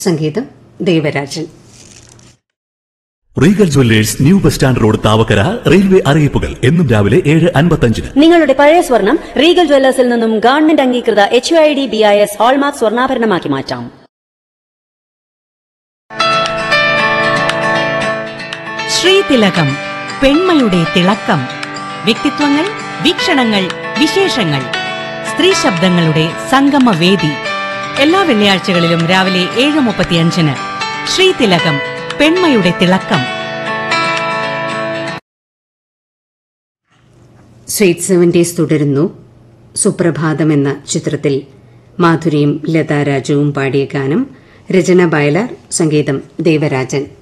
സംഗീതം Devarajan Regal jewellers new bus stand road Thavakkara railway അറിയിപ്പുകൾ എന്നും രാവിലെ ഏഴ് അൻപത്തഞ്ചിന് നിങ്ങളുടെ പഴയ സ്വർണം റീഗൽ ജ്വല്ലേഴ്സിൽ നിന്നും ഗവൺമെന്റ് അംഗീകൃത H I D B I S hallmark സ്വർണ്ണാഭരണമാക്കി മാറ്റാം ശ്രീതിലകം പെൺമയുടെ തിളക്കം വ്യക്തിത്വങ്ങൾ വീക്ഷണങ്ങൾ വിശേഷങ്ങൾ സ്ത്രീ ശബ്ദങ്ങളുടെ സംഗമവേദി എല്ലാ വെള്ളിയാഴ്ചകളിലും രാവിലെ ഏഴ് മുപ്പത്തിയഞ്ചിന് ശ്രീതിലകം പെൺമയുടെ തിളക്കം സ്വീറ്റ് സെവന്റീസ് തുടരുന്നു സുപ്രഭാതം എന്ന ചിത്രത്തിൽ മാധുരിയും ലതാരാജുവും പാടിയ ഗാനം രചന ബയലാർ സംഗീതം ദേവരാജൻ